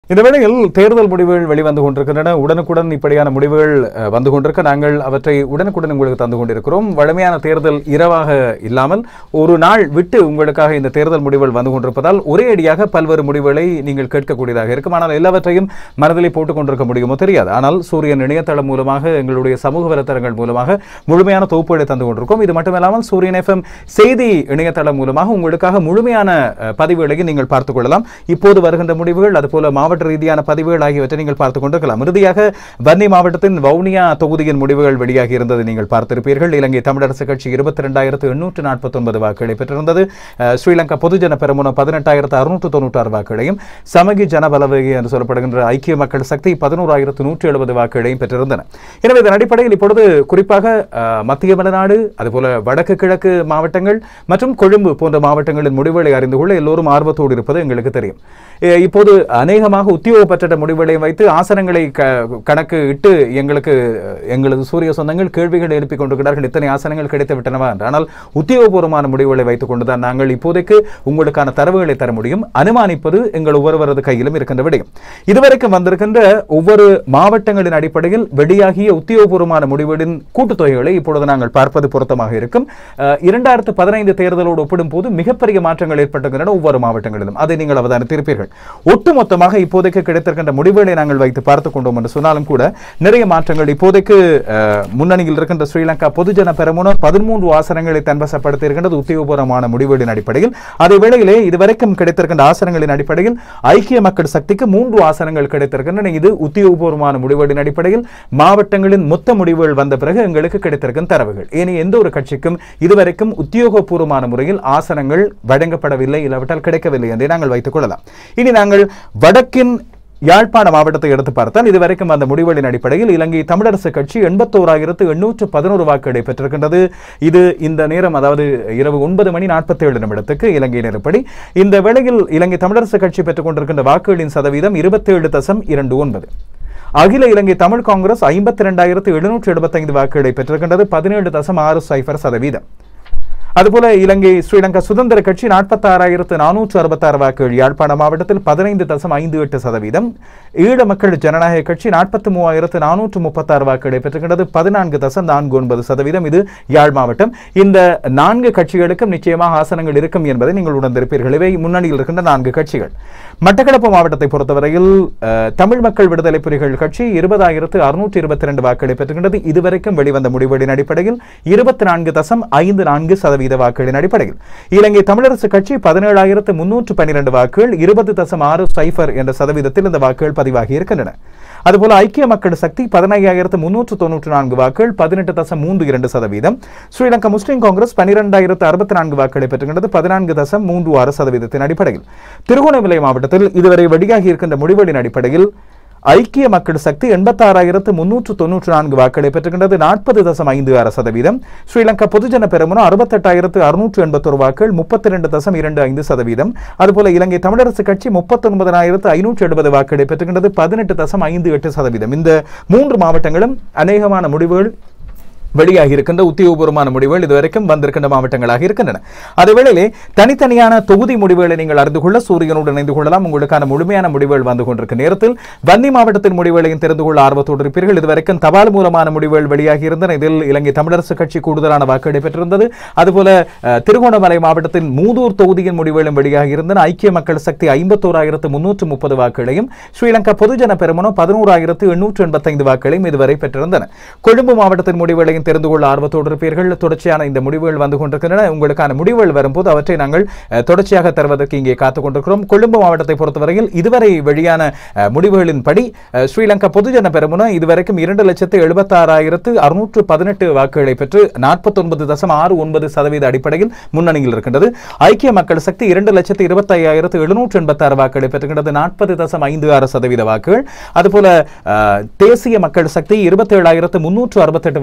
இந்த வேளையில் தேர்தல் முடிவுகள் வெளிவந்து கொண்டிருக்கின்றன உடனுக்குடன் இப்படியான முடிவுகள் அஹ், வந்து கொண்டிருக்க நாங்கள் அவற்றை உடனுக்குடன் உங்களுக்கு தந்து கொண்டிருக்கிறோம் வழமையான தேர்தல் இரவாக இல்லாமல் ஒரு நாள் விட்டு உங்களுக்காக இந்த தேர்தல் முடிவுகள் வந்து கொண்டிருப்பதால் ஒரே அடியாக பல்வேறு முடிவுகளை நீங்கள் கேட்கக்கூடியதாக இருக்கும் ஆனால் எல்லாவற்றையும் மனதிலே போட்டுக் கொண்டிருக்க முடியுமோ தெரியாது ஆனால் சூரியன் இணையதளம் மூலமாக எங்களுடைய சமூக வலைத்தளங்கள் மூலமாக முழுமையான தொகுப்புகளை தந்து கொண்டிருக்கோம் இது மட்டுமில்லாமல் சூரியன் எஃப்எம் செய்தி இணையதளம் மூலமாக உங்களுக்காக முழுமையான அஹ், பதிவுகளையும் நீங்கள் பார்த்துக் கொள்ளலாம் இப்போது வருகின்ற முடிவுகள் அதுபோல மாவட்ட ரீதியான பதிவுகள் ஆகியவற்றை நீங்கள் பார்த்துக் கொண்டிருக்கலாம் இறுதியாக வன்னி மாவட்டத்தின் வவுனியா தொகுதியின் முடிவுகள் வெளியாகி இருந்ததை நீங்கள் பார்த்திருப்பீர்கள் இலங்கை தமிழரசு கட்சி இருபத்தி ரெண்டாயிரத்து எண்ணூற்று நாற்பத்தொன்பது வாக்குகளை பெற்றிருந்தது அஹ், ஸ்ரீலங்கா பொதுஜன பெருமுன பதினெட்டாயிரத்து அறுநூற்று தொண்ணூற்றாறு வாக்குகளையும் சமகி ஜனபலவகை என்று சொல்லப்படுகின்ற ஐக்கிய மக்கள் சக்தி பதினோராயிரத்து நூற்றி எழுபது வாக்குகளையும் பெற்றிருந்தன எனவே இதன் அடிப்படையில் இப்பொழுது குறிப்பாக அஹ், மத்திய மலைநாடு அதுபோல வடக்கு கிழக்கு மாவட்டங்கள் மற்றும் கொழும்பு போன்ற மாவட்டங்களின் முடிவுகளை அறிந்து கொள்ள எல்லோரும் ஆர்வத்தோடு இருப்பது எங்களுக்கு தெரியும் எ- இப்போது அநேகமாக உத்தியோகப்பற்ற முடிவுகளை வைத்து ஆசனங்களை க- கணக்கு இட்டு எங்களுக்கு அஹ், எங்களது சூரிய சொந்தங்கள் கேள்விகள் எழுப்பிக் கொண்டிருக்கிறார்கள் இத்தனை ஆசனங்கள் கிடைத்து விட்டனவா என்று ஆனால் உத்தியோகபூர்வமான முடிவுகளை வைத்துக் கொண்டுதான் நாங்கள் இப்போதைக்கு உங்களுக்கான தரவுகளை தர முடியும் அனுமானிப்பது எங்கள் ஒவ்வொருவரது கையிலும் இருக்கின்ற விடயம் இதுவரைக்கும் வந்திருக்கின்ற ஒவ்வொரு மாவட்டங்களின் அடிப்படையில் வெளியாகிய உத்தியோகபூர்வமான முடிவுகளின் கூட்டுத்தொகைகளை இப்பொழுது நாங்கள் பார்ப்பது பொருத்தமாக இருக்கும் அஹ், இரண்டாயிரத்து பதினைந்து தேர்தலோடு ஒப்பிடும்போது மிகப்பெரிய மாற்றங்கள் ஏற்பட்டிருக்கின்றன ஒவ்வொரு மாவட்டங்களிலும் அதை நீங்கள் அவதானித்திருப்பீர்கள் ஒட்டுமொத்தமாக இப்போதைக்கு கிடைத்திருக்கின்ற முடிவுகளை நாங்கள் வைத்து பார்த்துக் கொண்டோம் என்று சொன்னாலும் கூட நிறைய மாற்றங்கள் இப்போதைக்கு அஹ், முன்னணியில் இருக்கின்ற ஸ்ரீலங்கா பொதுஜன பெரமுன பதிமூன்று ஆசனங்களை தன்வசப்படுத்தி இருக்கின்றது உத்தியோகபூர்வமான முடிவுகளின் அடிப்படையில் அதே வேளையிலே இதுவரைக்கும் கிடைத்திருக்கின்ற ஆசனங்களின் அடிப்படையில் ஐக்கிய மக்கள் சக்திக்கு மூன்று ஆசனங்கள் கிடைத்திருக்கின்றன இது உத்தியோகபூர்வமான முடிவுகளின் அடிப்படையில் மாவட்டங்களின் மொத்த முடிவுகள் வந்த பிறகு எங்களுக்கு கிடைத்திருக்கும் தரவுகள் ஏனி எந்த ஒரு கட்சிக்கும் இதுவரைக்கும் உத்தியோகபூர்வமான முறையில் ஆசனங்கள் வழங்கப்படவில்லை இல்லாவிட்டால் கிடைக்கவில்லை என்றே நாங்கள் வைத்துக் கொள்ளலாம் இனி நாங்கள் வடக்கின் யாழ்ப்பாண மாவட்டத்தை எடுத்து பார்த்தால் இதுவரைக்கும் அந்த முடிவுகளின் அடிப்படையில் இலங்கை தமிழரசு கட்சி எண்பத்தோராயிரத்து எண்ணூற்று பதினோரு வாக்குகளை பெற்றிருக்கின்றது இது இந்த நேரம் அதாவது இரவு ஒன்பது மணி நாற்பத்தி ஏழு நிமிடத்துக்கு இலங்கை நேரப்படி இந்த வேளையில் இலங்கை தமிழரசு கட்சி பெற்றுக் கொண்டிருக்கின்ற வாக்குகளின் சதவீதம் இருபத்தேழு தசம் இரண்டு ஒன்பது அகில இலங்கை தமிழ் காங்கிரஸ் ஐம்பத்தி ரெண்டாயிரத்து எழுநூற்று எழுபத்தைந்து வாக்குகளை பெற்றிருக்கின்றது பதினேழு தசம் ஆறு சைபர் சதவீதம் அதுபோல இலங்கை ஸ்ரீலங்கா சுதந்திர கட்சி நாற்பத்தாறாயிரத்து நானூற்று அறுபத்தாறு வாக்குகள் யாழ்ப்பாண மாவட்டத்தில் பதினைந்து தசம் ஐந்து எட்டு சதவீதம் ஈழ மக்கள் ஜனநாயக கட்சி நாற்பத்தி மூவாயிரத்து நானூற்று முப்பத்தாறு வாக்குகளை பெற்றுகின்றது பதினான்கு தசம் நான்கு ஒன்பது சதவீதம் இது யாழ் மாவட்டம் இந்த நான்கு கட்சிகளுக்கும் நிச்சயமாக ஆசனங்கள் இருக்கும் என்பதை நீங்கள் உணர்ந்திருப்பீர்கள் இவை முன்னணியில் இருக்கின்ற நான்கு கட்சிகள் மட்டக்களப்பு மாவட்டத்தை பொறுத்தவரையில் அஹ், தமிழ் மக்கள் விடுதலை புலிகள் கட்சி இருபதாயிரத்து அறுநூற்று இருபத்தி ரெண்டு வாக்குகளை பெற்றுகின்றது இதுவரைக்கும் வெளிவந்த முடிவுகளின் அடிப்படையில் இருபத்தி நான்கு தசம் ஐந்து நான்கு சதவீத வாக்குகளின் அடிப்படையில் இலங்கை தமிழரசு கட்சி பதினேழாயிரத்து முன்னூற்று பன்னிரண்டு வாக்குகள் இருபது தசம் ஆறு சைபர் என்ற சதவீதத்தில் இந்த வாக்குகள் பதிவாகி இருக்கின்றன அதுபோல ஐக்கிய மக்கள் சக்தி பதினையாயிரத்து முன்னூற்று தொன்னூற்று நான்கு வாக்குகள் பதினெட்டு தசம் மூன்று இரண்டு சதவீதம் ஸ்ரீலங்கா முஸ்லிம் காங்கிரஸ் பனிரெண்டாயிரத்து அறுபத்தி நான்கு வாக்குகளை பெற்றுகின்றது பதினான்கு தசம் மூன்று ஆறு சதவீதத்தின் அடிப்படையில் திருகோணமலை மாவட்டத்தில் இதுவரை வெளியாகி இருக்கின்ற முடிவுகளின் அடிப்படையில் ஐக்கிய மக்கள் சக்தி எண்பத்தாறாயிரத்து முன்னூற்று தொன்னூற்று நான்கு வாக்குகளை பெற்றுகின்றது நாற்பது தசம் ஐந்து ஆறு சதவீதம் ஸ்ரீலங்கா பொதுஜன பெருமனோ அறுபத்தெட்டாயிரத்து அறுநூற்று எண்பத்தொரு வாக்குகள் முப்பத்தி ரெண்டு தசம் இரண்டு ஐந்து சதவீதம் அதுபோல இலங்கை தமிழரசு கட்சி முப்பத்தொன்பதாயிரத்து ஐநூற்று எழுபது வாக்குகளை பெற்றுகின்றது பதினெட்டு தசம் ஐந்து எட்டு சதவீதம் இந்த மூன்று மாவட்டங்களும் அநேகமான முடிவுகள் வெளியாகி இருக்கின்ற உத்தியோகபூர்வமான முடிவுகள் இதுவரைக்கும் வந்திருக்கின்ற மாவட்டங்களாக இருக்கின்றன அதேவேளையிலே தனித்தனியான தொகுதி முடிவுகளை நீங்கள் அறிந்து கொள்ள சூரியனோடு இணைந்து கொள்ளலாம் உங்களுக்கான முழுமையான முடிவுகள் வந்து கொண்டிருக்கும் நேரத்தில் வன்னி மாவட்டத்தின் முடிவுகளையும் தெரிந்து கொள்ள ஆர்வத்தோடு இருப்பீர்கள் இதுவரைக்கும் தபால் மூலமான முடிவுகள் வெளியாகி இருந்தன இதில் இலங்கை தமிழரசு கட்சி கூடுதலான வாக்குகளை பெற்றிருந்தது அதுபோல அஹ், திருகோணமலை மாவட்டத்தின் மூதூர் தொகுதியின் முடிவுகளும் வெளியாகி இருந்தன ஐக்கிய மக்கள் சக்தி ஐம்பத்தோராயிரத்து முன்னூற்று முப்பது வாக்குகளையும் ஸ்ரீலங்கா பொதுஜன பெருமனோ பதினோராயிரத்து எண்ணூற்று எண்பத்தைந்து வாக்குகளையும் இதுவரை பெற்றிருந்தன கொழும்பு மாவட்டத்தின் முடிவுகளையும் தெரிந்து கொள்ள ஆர்வத்தோடு இருப்பீர்கள் தொடர்ச்சியான இந்த முடிவுகள் வந்து கொண்டிருக்கின்றன உங்களுக்கான முடிவுகள் வரும்போது அவற்றை நாங்கள் அஹ், தொடர்ச்சியாக தருவதற்கு இங்கே காத்துக் கொண்டிருக்கிறோம் கொழும்பு மாவட்டத்தை பொறுத்தவரையில் இதுவரை வெளியான அஹ், முடிவுகளின்படி அஹ், ஸ்ரீலங்கா பொதுஜன பெருமுன இதுவரைக்கும் இரண்டு லட்சத்து எழுபத்தாறாயிரத்து அறுநூற்று பதினெட்டு வாக்குகளை பெற்று நாற்பத்தொன்பது தசம் ஆறு ஒன்பது சதவீத அடிப்படையில் முன்னணியில் இருக்கின்றது ஐக்கிய மக்கள் சக்தி இரண்டு லட்சத்து இருபத்தையாயிரத்து எழுநூற்று எண்பத்தாறு வாக்குகளை பெற்றுகின்றது நாற்பது தசம் ஐந்து ஆறு சதவீத வாக்குகள் அதுபோல அஹ், தேசிய மக்கள் சக்தி இருபத்தேழாயிரத்து முன்னூற்று அறுபத்தெட்டு வாக்குகளை எடுத்து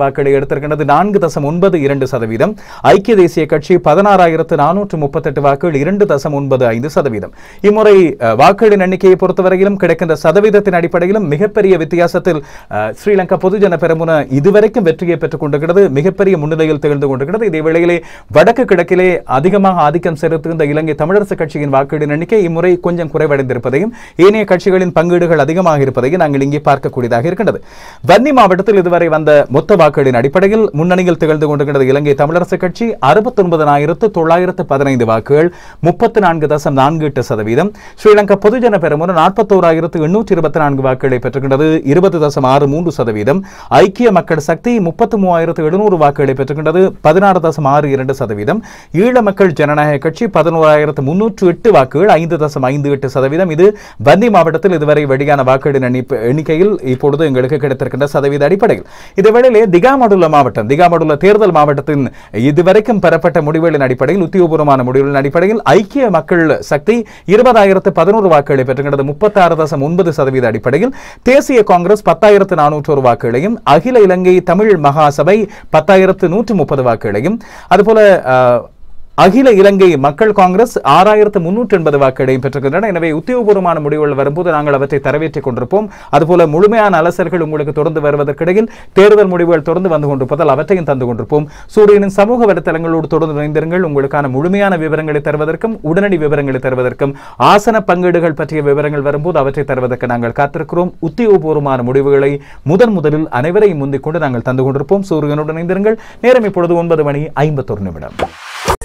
எடுத்திருக்கின்றது நான்கு தசம் ஒன்பது இரண்டு சதவீதம் ஐக்கிய தேசிய கட்சி பதினாறாயிரத்து நானூற்று முப்பத்தெட்டு வாக்குகள் இரண்டு தசம் ஒன்பது ஐந்து சதவீதம் இம்முறை அஹ், வாக்குகளின் எண்ணிக்கையை பொறுத்தவரையிலும் கிடைக்கின்ற சதவீதத்தின் அடிப்படையிலும் மிகப்பெரிய வித்தியாசத்தில் அஹ், ஸ்ரீலங்கா பொதுஜன பெரமுன இதுவரைக்கும் வெற்றியை பெற்றுக் கொண்டிருக்கிறது மிகப்பெரிய முன்னிலையில் திகழ்ந்து கொண்டிருக்கிறது இதே வேளையிலே வடக்கு கிழக்கிலே அதிகமாக ஆதிக்கம் செலுத்துகின்ற இலங்கை தமிழரசு கட்சியின் வாக்குகளின் எண்ணிக்கை இம்முறை கொஞ்சம் குறைவடைந்திருப்பதையும் ஏனைய கட்சிகளின் பங்கீடுகள் அதிகமாக இருப்பதையும் நாங்கள் இங்கே பார்க்கக்கூடியதாக இருக்கின்றது வன்னி மாவட்டத்தில் இதுவரை வந்த மொத்த வாக்குகளின் அடிப்படையில் முன்னணியில் திகழ்ந்து கொண்டிருக்கிறது இலங்கை தமிழரசு கட்சி அறுபத்தி ஒன்பதாயிரத்து தொள்ளாயிரத்து பதினைந்து வாக்குகள் முப்பத்தி நான்கு தசம் நான்கு எட்டு சதவீதம் ஸ்ரீலங்கா பொதுஜன பெருமுன நாற்பத்தோராயிரத்து எண்ணூற்றி இருபத்தி நான்கு வாக்குகளை பெற்றுக்கின்றது இருபது தசம் ஆறு மூன்று சதவீதம் ஐக்கிய மக்கள் சக்தி முப்பத்தி மூவாயிரத்து எழுநூறு வாக்குகளை பெற்றுக்கின்றது பதினாறு தசம் ஆறு இரண்டு சதவீதம் ஈழ மக்கள் ஜனநாயக கட்சி பதினோராயிரத்து முன்னூற்று எட்டு வாக்குகள் ஐந்து தசம் ஐந்து எட்டு சதவீதம் இது வன்னி மாவட்டத்தில் இதுவரை வெளியான வாக்குகளின் எண்ணிப்ப- எண்ணிக்கையில் இப்பொழுது எங்களுக்கு கிடைத்திருக்கின்ற சதவீத அடிப்படையில் இதேவேளையிலே திகாமடுள்ள மாவட்டம் திகாமடுள்ள தேர்தல் மாவட்டத்தின் இதுவரைக்கும் பெறப்பட்ட முடிவுகளின் அடிப்படையில் உத்தியோகபூர்வமான முடிவுகளின் அடிப்படையில் ஐக்கிய மக்கள் சக்தி இருபதாயிரத்து பதினோரு வாக்குகளை பெற்றுகிறது முப்பத்தாறு தசம் ஒன்பது சதவீத அடிப்படையில் தேசிய காங்கிரஸ் பத்தாயிரத்து நானூற்றொரு வாக்குகளையும் அகில இலங்கை தமிழ் மகாசபை பத்தாயிரத்து நூற்று முப்பது வாக்குகளையும் அதுபோல அஹ், அகில இலங்கை மக்கள் காங்கிரஸ் ஆறாயிரத்து முன்னூற்றி எண்பது வாக்குகளையும் பெற்றிருக்கின்றன எனவே உத்தியோகபூர்வமான முடிவுகள் வரும்போது நாங்கள் அவற்றை தரவேற்றிக் கொண்டிருப்போம் அதுபோல முழுமையான அலசல்கள் உங்களுக்கு தொடர்ந்து வருவதற்கிடையில் தேர்தல் முடிவுகள் தொடர்ந்து வந்து கொண்டிருப்பதால் அவற்றையும் தந்து கொண்டிருப்போம் சூரியனின் சமூக வலைத்தளங்களோடு தொடர்ந்து இணைந்திருங்கள் உங்களுக்கான முழுமையான விவரங்களை தருவதற்கும் உடனடி விவரங்களை தருவதற்கும் ஆசன பங்கீடுகள் பற்றிய விவரங்கள் வரும்போது அவற்றை தருவதற்கு நாங்கள் காத்திருக்கிறோம் உத்தியோகபூர்வமான முடிவுகளை முதன் முதலில் அனைவரையும் முந்திக் கொண்டு நாங்கள் தந்து கொண்டிருப்போம் சூரியனுடன் இணைந்திருங்கள் நேரம் இப்பொழுது ஒன்பது மணி ஐம்பத்தொரு நிமிடம்